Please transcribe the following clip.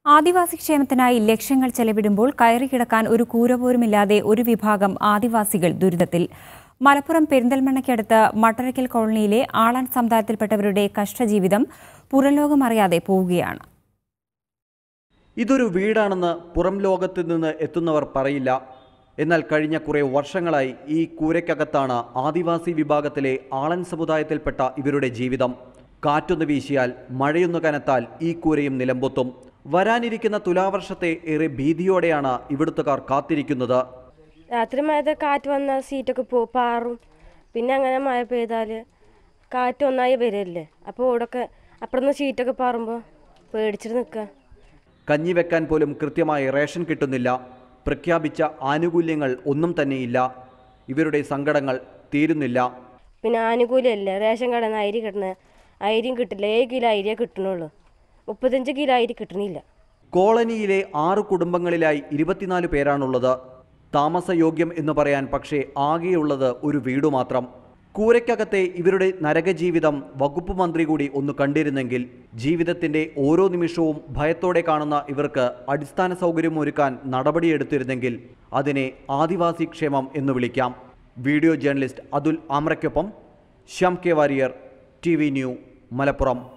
ആദിവാസി ക്ഷേമത്തിനായി ലക്ഷങ്ങൾ ചെലവിടുമ്പോൾ കയറിക്കിടക്കാൻ ഒരു കൂര പോലുമില്ലാതെ ഒരു വിഭാഗം ആദിവാസികൾ ദുരിതത്തിൽ മലപ്പുറം പെരിന്തൽമണ്ണയ്ക്കടുത്ത് മട്ടരക്കൽ കോളനിയിലെ ആളാൻ സമുദായത്തിൽപ്പെട്ടവരുടെ കഷ്ടജീവിതം പുറംലോകമറിയാതെ പോവുകയാണ് ഇതൊരു വീടാണെന്ന് പുറം ലോകത്ത് നിന്ന് എത്തുന്നവർ പറയില്ല എന്നാൽ കഴിഞ്ഞ കുറേ വർഷങ്ങളായി ഈ കൂരയ്ക്കകത്താണ് ആദിവാസി വിഭാഗത്തിലെ ആളൻ സമുദായത്തിൽപ്പെട്ട ഇവരുടെ ജീവിതം കാറ്റൊന്ന് വീശിയാൽ മഴയൊന്നു കനത്താൽ ഈ കൂരയും നിലമ്പൊത്തും വരാനിരിക്കുന്ന തുലാവർഷത്തെ ഏറെ ഭീതിയോടെയാണ് ഇവിടുത്തുകാർ കാത്തിരിക്കുന്നത് രാത്രി മഴത്തെ കാറ്റ് വന്നാൽ സീറ്റൊക്കെ പോ പാറും പിന്നെ അങ്ങനെ മഴ പെയ്താൽ കാറ്റ് ഒന്നായി വരല്ലേ അപ്പോൾ ഇവിടെയൊക്കെ അപ്പുറത്ത് ഷീറ്റൊക്കെ പാറുമ്പോൾ പേടിച്ചിട്ട് നിൽക്കുക കഞ്ഞി വെക്കാൻ പോലും കൃത്യമായി റേഷൻ കിട്ടുന്നില്ല പ്രഖ്യാപിച്ച ആനുകൂല്യങ്ങൾ ഒന്നും തന്നെയില്ല ഇവരുടെ സങ്കടങ്ങൾ തീരുന്നില്ല പിന്നെ ആനുകൂല്യമല്ലേ റേഷൻ കടയിൽ നിന്ന് അരി കിട്ടുന്നത് അരിയും കിട്ടില്ല ഏഴ് കിലോ അരിയേ കിട്ടണുള്ളൂ മുപ്പത്തഞ്ച് കിലോ അരി കിട്ടണില്ല കോളനിയിലെ ആറ് കുടുംബങ്ങളിലായി ഇരുപത്തിനാല് പേരാണുള്ളത് താമസയോഗ്യം എന്ന് പറയാൻ പക്ഷേ ആകെയുള്ളത് ഒരു വീടു മാത്രം കൂരയ്ക്കകത്തെ ഇവരുടെ നരകജീവിതം വകുപ്പ് മന്ത്രി കൂടി ഒന്ന് കണ്ടിരുന്നെങ്കിൽ ജീവിതത്തിന്റെ ഓരോ നിമിഷവും ഭയത്തോടെ കാണുന്ന ഇവർക്ക് അടിസ്ഥാന സൗകര്യം ഒരുക്കാൻ നടപടിയെടുത്തിരുന്നെങ്കിൽ അതിനെ ആദിവാസി ക്ഷേമം എന്ന് വിളിക്കാം വീഡിയോ ജേർണലിസ്റ്റ് അതുൽ ആമ്രയ്ക്കൊപ്പം Shyam K Warrier T V New Malappuram